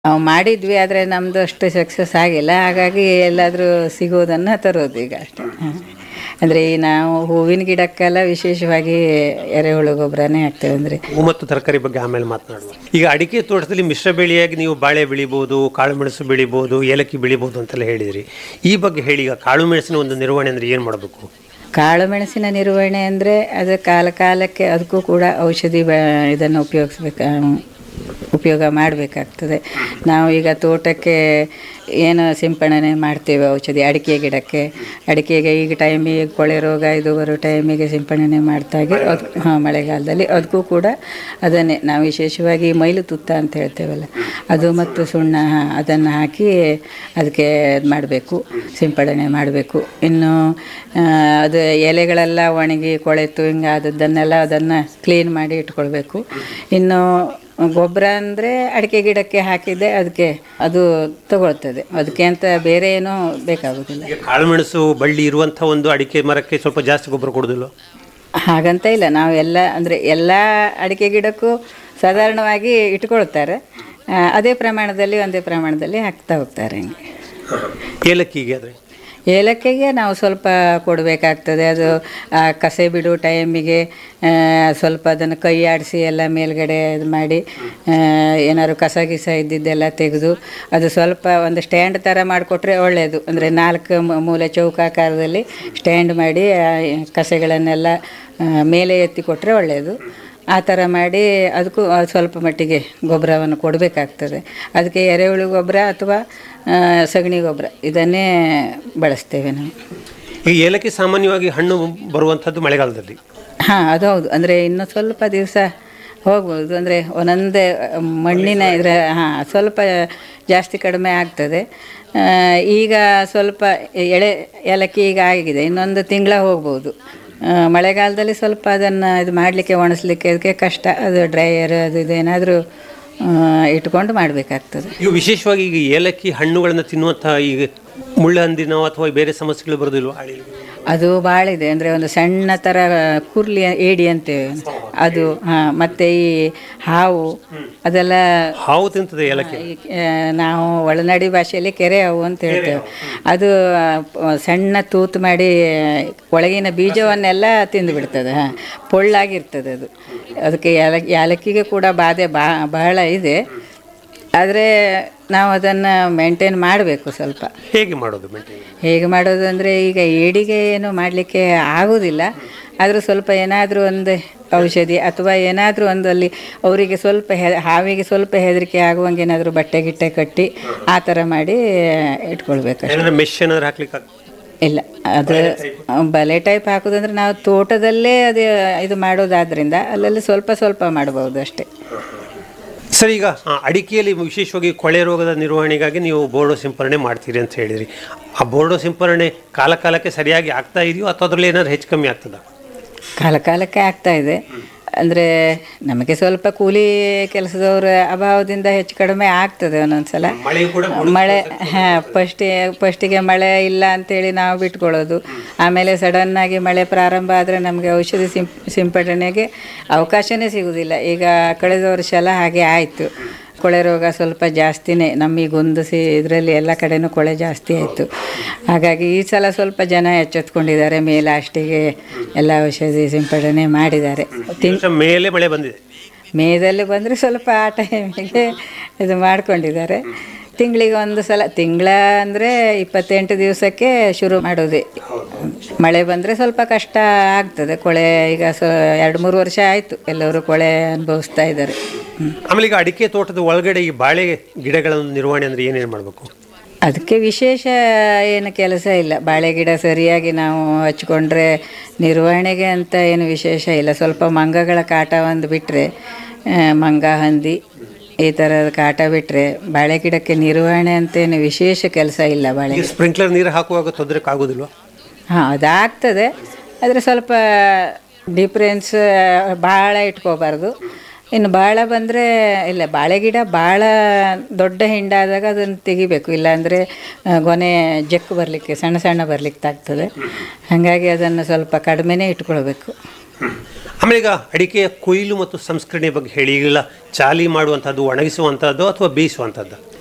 ನಾವು ಮಾಡಿದ್ವಿ ಆದರೆ ನಮ್ಮದು ಅಷ್ಟು ಸಕ್ಸಸ್ ಆಗಿಲ್ಲ ಹಾಗಾಗಿ ಎಲ್ಲಾದರೂ ಸಿಗೋದನ್ನು ತರೋದು ಈಗ ಅಷ್ಟೇ ಅಂದರೆ ಈ ನಾವು ಹೂವಿನ ಗಿಡಕ್ಕೆಲ್ಲ ವಿಶೇಷವಾಗಿ ಎರೆಹುಳು ಗೊಬ್ಬರನೇ ಹಾಕ್ತೇವೆ ಅಂದರೆ ಹೂ ಮತ್ತು ತರಕಾರಿ ಬಗ್ಗೆ ಆಮೇಲೆ ಮಾತನಾಡುವ ಈಗ ಅಡಿಕೆ ತೋಟದಲ್ಲಿ ಮಿಶ್ರ ಬೆಳೆಯಾಗಿ ನೀವು ಬಾಳೆ ಬೆಳಿಬೋದು ಕಾಳು ಮೆಣಸು ಬೆಳಿಬೋದು ಏಲಕ್ಕಿ ಬೆಳಿಬೋದು ಅಂತೆಲ್ಲ ಹೇಳಿದ್ರಿ ಈ ಬಗ್ಗೆ ಹೇಳಿ ಈಗ ಕಾಳು ಮೆಣಸಿನ ಒಂದು ನಿರ್ವಹಣೆ ಅಂದರೆ ಏನು ಮಾಡಬೇಕು ಕಾಳು ಮೆಣಸಿನ ನಿರ್ವಹಣೆ ಅಂದರೆ ಅದು ಕಾಲ ಕಾಲಕ್ಕೆ ಅದಕ್ಕೂ ಕೂಡ ಔಷಧಿ ಬ ಇದನ್ನು ಉಪಯೋಗಿಸ್ಬೇಕು ಉಪಯೋಗ ಮಾಡಬೇಕಾಗ್ತದೆ ನಾವು ಈಗ ತೋಟಕ್ಕೆ ಏನು ಸಿಂಪಡಣೆ ಮಾಡ್ತೇವೆ ಔಷಧಿ ಅಡಿಕೆ ಗಿಡಕ್ಕೆ ಅಡಿಕೆಗೆ ಈಗ ಟೈಮಿಗೆ ಕೊಳೆ ರೋಗ ಇದು ಬರೋ ಟೈಮಿಗೆ ಸಿಂಪಡಣೆ ಮಾಡ್ತಾಗೆ ಅದು ಹಾಂ ಮಳೆಗಾಲದಲ್ಲಿ ಅದಕ್ಕೂ ಕೂಡ ಅದನ್ನೇ ನಾವು ವಿಶೇಷವಾಗಿ ಮೈಲು ತುತ್ತ ಅಂತ ಹೇಳ್ತೇವಲ್ಲ ಅದು ಮತ್ತು ಸುಣ್ಣ ಅದನ್ನು ಹಾಕಿ ಅದಕ್ಕೆ ಇದು ಮಾಡಬೇಕು ಸಿಂಪಡಣೆ ಮಾಡಬೇಕು ಇನ್ನು ಆ, ಅದು ಎಲೆಗಳೆಲ್ಲ ಒಣಗಿ ಕೊಳೆತು ಹಿಂಗೆ ಆದದ್ದನ್ನೆಲ್ಲ ಅದನ್ನು ಕ್ಲೀನ್ ಮಾಡಿ ಇಟ್ಕೊಳ್ಬೇಕು ಇನ್ನು ಗೊಬ್ಬರ ಅಂದರೆ ಅಡಿಕೆ ಗಿಡಕ್ಕೆ ಹಾಕಿದ್ದೆ ಅದಕ್ಕೆ ಅದು ತಗೊಳ್ತದೆ ಅದಕ್ಕೆ ಅಂತ ಬೇರೆ ಏನೂ ಬೇಕಾಗೋದಿಲ್ಲ ಈಗ ಕಾಳು ಮೆಣಸು ಬಳ್ಳಿ ಇರುವಂಥ ಒಂದು ಅಡಿಕೆ ಮರಕ್ಕೆ ಸ್ವಲ್ಪ ಜಾಸ್ತಿ ಗೊಬ್ಬರ ಕೊಡೋದಿಲ್ಲ ಹಾಗಂತ ಇಲ್ಲ ನಾವು ಎಲ್ಲ ಅಂದರೆ ಎಲ್ಲ ಅಡಿಕೆ ಗಿಡಕ್ಕೂ ಸಾಧಾರಣವಾಗಿ ಇಟ್ಕೊಳ್ತಾರೆ ಆ, ಅದೇ ಪ್ರಮಾಣದಲ್ಲಿ ಒಂದೇ ಪ್ರಮಾಣದಲ್ಲಿ ಹಾಕ್ತಾ ಹೋಗ್ತಾರೆ ಹಂಗೆ ಏಲಕ್ಕಿಗೆ ಆದರೆ ಏಲಕ್ಕಿಗೆ ನಾವು ಸ್ವಲ್ಪ ಕೊಡಬೇಕಾಗ್ತದೆ ಅದು ಆ ಕಸೆ ಬಿಡೋ ಟೈಮಿಗೆ ಆ, ಸ್ವಲ್ಪ ಅದನ್ನು ಕೈ ಆಡಿಸಿ ಎಲ್ಲ ಮೇಲ್ಗಡೆ ಇದು ಮಾಡಿ ಆ, ಏನಾದ್ರು ಕಸ ಗಿಸ ಇದ್ದಿದ್ದೆಲ್ಲ ತೆಗೆದು ಅದು ಸ್ವಲ್ಪ ಒಂದು ಸ್ಟ್ಯಾಂಡ್ ಥರ ಮಾಡಿಕೊಟ್ರೆ ಒಳ್ಳೆಯದು ಅಂದರೆ ನಾಲ್ಕು ಮೂ- ಮೂಲೆ ಚೌಕಾಕಾರದಲ್ಲಿ ಸ್ಟ್ಯಾಂಡ್ ಮಾಡಿ ಆ ಕಸೆಗಳನ್ನೆಲ್ಲ ಆ, ಮೇಲೆ ಎತ್ತಿ ಕೊಟ್ಟರೆ ಒಳ್ಳೆಯದು ಆ ಥರ ಮಾಡಿ ಅದಕ್ಕೂ ಆ, ಸ್ವಲ್ಪ ಮಟ್ಟಿಗೆ ಗೊಬ್ಬರವನ್ನು ಕೊಡಬೇಕಾಗ್ತದೆ ಅದಕ್ಕೆ ಎರೆಹುಳು ಗೊಬ್ಬರ ಅಥವಾ ಆ, ಸಗಣಿ ಗೊಬ್ಬರ ಇದನ್ನೇ ಬಳಸ್ತೇವೆ ನಾವು ಈಗ ಏಲಕ್ಕಿ ಸಾಮಾನ್ಯವಾಗಿ ಹಣ್ಣು ಬರುವಂಥದ್ದು ಮಳೆಗಾಲದಲ್ಲಿ ಹಾಂ ಅದು ಹೌದು ಅಂದರೆ ಇನ್ನು ಸ್ವಲ್ಪ ದಿವಸ ಹೋಗ್ಬೋದು ಅಂದರೆ ಒಂದೊಂದೇ ಮಣ್ಣಿನ ಇದ್ರ ಹಾಂ ಸ್ವಲ್ಪ ಜಾಸ್ತಿ ಕಡಿಮೆ ಆಗ್ತದೆ ಆ, ಈಗ ಸ್ವಲ್ಪ ಎಳೆ ಏಲಕ್ಕಿ ಈಗ ಆಗಿದೆ ಇನ್ನೊಂದು ತಿಂಗಳ ಹೋಗ್ಬೋದು ಆ, ಮಳೆಗಾಲದಲ್ಲಿ ಸ್ವಲ್ಪ ಅದನ್ನು ಇದು ಮಾಡಲಿಕ್ಕೆ ಒಣಸ್ಲಿಕ್ಕೆ ಅದಕ್ಕೆ ಕಷ್ಟ ಅದು ಡ್ರೈಯರ್ ಅದು ಇದು ಏನಾದರೂ ಇಟ್ಕೊಂಡು ಮಾಡಬೇಕಾಗ್ತದೆ ಈಗ ವಿಶೇಷವಾಗಿ ಈಗ ಏಲಕ್ಕಿ ಹಣ್ಣುಗಳನ್ನು ತಿನ್ನುವಂಥ ಈಗ ಮುಳ್ಳಂದಿನೋ ಅಥವಾ ಬೇರೆ ಸಮಸ್ಯೆಗಳು ಬರೋದಿಲ್ವ ಅದು ಭಾಳ ಇದೆ ಅಂದರೆ ಒಂದು ಸಣ್ಣ ಥರ ಕುರ್ಲಿ ಏಡಿ ಅಂತೇವೆ ಅದು ಹಾಂ ಮತ್ತು ಈ ಹಾವು ಅದೆಲ್ಲ ಹಾವು ತಿಂತದೆ ಏಲಕ್ಕಿ ಈ, ಆ, ನಾವು ಒಳನಾಡಿ ಭಾಷೆಯಲ್ಲಿ ಕೆರೆ ಹಾವು ಅಂತ ಹೇಳ್ತೇವೆ ಅದು ಆ, ಪ- ಸಣ್ಣ ತೂತು ಮಾಡಿ ಒಳಗಿನ ಬೀಜವನ್ನೆಲ್ಲ ತಿಂದು ಬಿಡ್ತದೆ ಹಾಂ ಪೊಳ್ಳಾಗಿರ್ತದೆ ಅದು ಅದಕ್ಕೆ ಯಾಲಕ್ ಯಾಲಕ್ಕಿಗೆ ಕೂಡ ಬಾಧೆ ಬಾ ಬಹಳ ಇದೆ ಆದರೆ ನಾವು ಅದನ್ನು ಮೇಂಟೈನ್ ಮಾಡಬೇಕು ಸ್ವಲ್ಪ ಹೇಗೆ ಮಾಡೋದು ಮೇಂಟೈನ್ ಹೇಗೆ ಮಾಡೋದು ಅಂದರೆ ಈಗ ಏಡಿಗೆ ಏನು ಮಾಡಲಿಕ್ಕೆ ಆಗೋದಿಲ್ಲ ಆದರೂ ಸ್ವಲ್ಪ ಏನಾದರೂ ಒಂದು ಔಷಧಿ ಅಥವಾ ಏನಾದರೂ ಒಂದು ಅಲ್ಲಿ ಅವರಿಗೆ ಸ್ವಲ್ಪ ಹೆ ಹಾವಿಗೆ ಸ್ವಲ್ಪ ಹೆದರಿಕೆ ಆಗುವಂಗೆ ಏನಾದರೂ ಬಟ್ಟೆ ಗಿಟ್ಟೆ ಕಟ್ಟಿ ಆ ಥರ ಮಾಡಿ ಇಟ್ಕೊಳ್ಬೇಕು ಏನಾದ್ರೆ ಮೆಶ್ ಏನಾದ್ರು ಹಾಕ್ಲಿಕ್ಕೆ ಆಗ್- ಇಲ್ಲ ಅದು ಬಲೆ ಟೈಪ್ ಹಾಕೋದಂದ್ರೆ ನಾವು ತೋಟದಲ್ಲೇ ಅದು ಇದು ಮಾಡೋದಾದ್ರಿಂದ ಅಲ್ಲಲ್ಲಿ ಸ್ವಲ್ಪ ಸ್ವಲ್ಪ ಮಾಡ್ಬೋದು ಅಷ್ಟೇ ಸರ್ ಈಗ ಆ, ಅಡಿಕೆಯಲ್ಲಿ ವಿಶೇಷವಾಗಿ ಕೊಳೆ ರೋಗದ ನಿರ್ವಹಣೆಗಾಗಿ ನೀವು ಬೋರ್ಡೋ ಸಿಂಪರಣೆ ಮಾಡ್ತೀರಿ ಅಂತ ಹೇಳಿದ್ರಿ ಆ ಬೋರ್ಡೋ ಸಿಂಪರಣೆ ಕಾಲ ಕಾಲಕ್ಕೆ ಸರಿಯಾಗಿ ಆಗ್ತಾ ಇದೆಯೋ ಅಥವಾ ಅದರಲ್ಲಿ ಏನಾದ್ರು ಹೆಚ್ಚು ಕಮ್ಮಿ ಆಗ್ತದ ಕಾಲ ಕಾಲಕ್ಕೆ ಆಗ್ತಾ ಇದೆ ಅಂದರೆ ನಮಗೆ ಸ್ವಲ್ಪ ಕೂಲಿ ಕೆಲಸದವರ ಅಭಾವದಿಂದ ಹೆಚ್ಚು ಕಡಿಮೆ ಆಗ್ತದೆ ಒಂದೊಂದ್ಸಲ ಮಳೆ ಕೂಡ ಮಳೆ ಹಾಂ ಫಸ್ಟಿ ಫಸ್ಟಿಗೆ ಮಳೆ ಇಲ್ಲ ಅಂತೇಳಿ ನಾವು ಬಿಟ್ಕೊಳ್ಳೋದು ಆಮೇಲೆ ಸಡನ್ನಾಗಿ ಮಳೆ ಪ್ರಾರಂಭ ಆದರೆ ನಮಗೆ ಔಷಧಿ ಸಿಂಪ್ ಸಿಂಪಡಣೆಗೆ ಅವಕಾಶನೇ ಸಿಗೋದಿಲ್ಲ ಈಗ ಕಳೆದ ವರ್ಷ ಎಲ್ಲ ಹಾಗೆ ಆಯಿತು ಕೊಳೆ ರೋಗ ಸ್ವಲ್ಪ ಜಾಸ್ತಿನೇ ನಮಗೊಂದು ಸಿ ಇದರಲ್ಲಿ ಎಲ್ಲ ಕಡೆನೂ ಕೊಳೆ ಜಾಸ್ತಿ ಆಯಿತು ಹಾಗಾಗಿ ಈ ಸಲ ಸ್ವಲ್ಪ ಜನ ಎಚ್ಚೆತ್ಕೊಂಡಿದ್ದಾರೆ ಮೇಲಾಷ್ಟಿಗೆ ಎಲ್ಲ ಔಷಧಿ ಸಿಂಪಡಣೆ ಮಾಡಿದ್ದಾರೆ ಈ ವರ್ಷ ಮೇಲೆ ಮಳೆ ಬಂದಿದೆ ಮೇದಲ್ಲಿ ಬಂದರೆ ಸ್ವಲ್ಪ ಆ ಟೈಮಿಗೆ ಇದು ಮಾಡ್ಕೊಂಡಿದ್ದಾರೆ ತಿಂಗಳಿಗೆ ಒಂದು ಸಲ ತಿಂಗಳ ಅಂದರೆ ಇಪ್ಪತ್ತೆಂಟು ದಿವಸಕ್ಕೆ ಶುರು ಮಾಡೋದೇ ಮಳೆ ಬಂದರೆ ಸ್ವಲ್ಪ ಕಷ್ಟ ಆಗ್ತದೆ ಕೊಳೆ ಈಗ ಸ ಎರಡು ಮೂರು ವರ್ಷ ಆಯಿತು ಎಲ್ಲರೂ ಕೊಳೆ ಅನುಭವಿಸ್ತಾ ಇದ್ದಾರೆ ಹ್ಮ್. ಆಮೇಲೆ ಈಗ ಅಡಿಕೆ ತೋಟದ ಒಳಗಡೆ ಈ ಬಾಳೆ ಗಿಡಗಳ ಒಂದು ನಿರ್ವಹಣೆ ಅಂದ್ರೆ ಏನೇನು ಮಾಡಬೇಕು ಅದಕ್ಕೆ ವಿಶೇಷ ಏನು ಕೆಲಸ ಇಲ್ಲ ಬಾಳೆ ಗಿಡ ಸರಿಯಾಗಿ ನಾವು ಹಚ್ಕೊಂಡ್ರೆ ನಿರ್ವಹಣೆಗೆ ಅಂತ ಏನು ವಿಶೇಷ ಇಲ್ಲ ಸ್ವಲ್ಪ ಮಂಗಗಳ ಕಾಟ ಒಂದು ಬಿಟ್ಟರೆ ಮಂಗ ಹಂದಿ ಈ ಥರದ ಕಾಟ ಬಿಟ್ಟರೆ ಬಾಳೆ ಗಿಡಕ್ಕೆ ನಿರ್ವಹಣೆ ಅಂತೇನು ವಿಶೇಷ ಕೆಲಸ ಇಲ್ಲ ಬಾಳೆ ಈಗ ಸ್ಪ್ರಿಂಕ್ಲರ್ ನೀರು ಹಾಕುವಾಗ ತೊಂದರೆ ಆಗೋದಿಲ್ವಾ ಹಾಂ ಅದಾಗ್ತದೆ ಆದರೆ ಸ್ವಲ್ಪ ಡಿಫ್ರೆನ್ಸ್ ಭಾಳ ಇಟ್ಕೋಬಾರ್ದು ಇನ್ನು ಭಾಳ ಬಂದರೆ ಇಲ್ಲ ಬಾಳೆ ಗಿಡ ಭಾಳ ದೊಡ್ಡ ಹಿಂಡಾದಾಗ ಅದನ್ನು ತೆಗಿಬೇಕು ಇಲ್ಲಾಂದರೆ ಆ, ಗೊನೆ ಜಕ್ಕು ಬರಲಿಕ್ಕೆ ಸಣ್ಣ ಸಣ್ಣ ಬರಲಿಕ್ಕೆ ಆಗ್ತದೆ ಹಾಗಾಗಿ ಅದನ್ನು ಸ್ವಲ್ಪ ಕಡಿಮೆನೇ ಇಟ್ಕೊಳ್ಬೇಕು ಆಮೇಲೆ ಈಗ ಅಡಿಕೆಯ ಕೊಯ್ಲು ಮತ್ತು ಸಂಸ್ಕರಣೆ ಬಗ್ಗೆ ಹೇಳಿ ಈಗೆಲ್ಲ ಚಾಲಿ ಮಾಡುವಂಥದ್ದು ಒಣಗಿಸುವಂಥದ್ದು ಅಥವಾ ಬೇಯಿಸುವಂಥದ್ದು